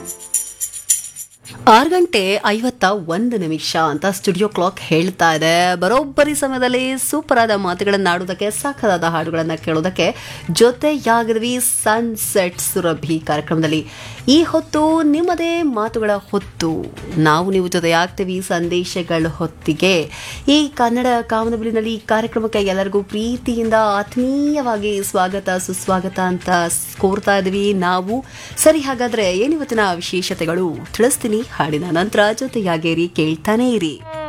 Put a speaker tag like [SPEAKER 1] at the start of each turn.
[SPEAKER 1] ಆರು ಗಂಟೆ ಐವತ್ತ ಒಂದು ನಿಮಿಷ ಅಂತ ಸ್ಟುಡಿಯೋ ಕ್ಲಾಕ್ ಹೇಳ್ತಾ ಇದೆ ಬರೋಬ್ಬರಿ ಸಮಯದಲ್ಲಿ ಸೂಪರ್ ಆದ ಮಾತುಗಳನ್ನು ಆಡೋದಕ್ಕೆ ಸಾಕದಾದ ಹಾಡುಗಳನ್ನು ಕೇಳೋದಕ್ಕೆ ಜೊತೆಯಾಗಿದ್ವಿ ಸನ್ಸೆಟ್ ಸುರಭಿ ಕಾರ್ಯಕ್ರಮದಲ್ಲಿ ಈ ಹೊತ್ತು ನಿಮ್ಮದೇ ಮಾತುಗಳ ಹೊತ್ತು ನಾವು ನೀವು ಜೊತೆಯಾಗ್ತೀವಿ ಸಂದೇಶಗಳ ಹೊತ್ತಿಗೆ ಈ ಕನ್ನಡ ಕಾಮನಬಿಲಿನಲ್ಲಿ ಈ ಕಾರ್ಯಕ್ರಮಕ್ಕೆ ಎಲ್ಲರಿಗೂ ಪ್ರೀತಿಯಿಂದ ಆತ್ಮೀಯವಾಗಿ ಸ್ವಾಗತ ಸುಸ್ವಾಗತ ಅಂತ ಕೋರ್ತಾ ಇದ್ವಿ ನಾವು ಸರಿ ಹಾಗಾದ್ರೆ ಏನಿವತ್ತಿನ ವಿಶೇಷತೆಗಳು ತಿಳಿಸ್ತೀನಿ ಹಾಡಿನ ನಂತರ ಜೊತೆಯಾಗೇರಿ ಕೇಳ್ತಾನೆ ಇರಿ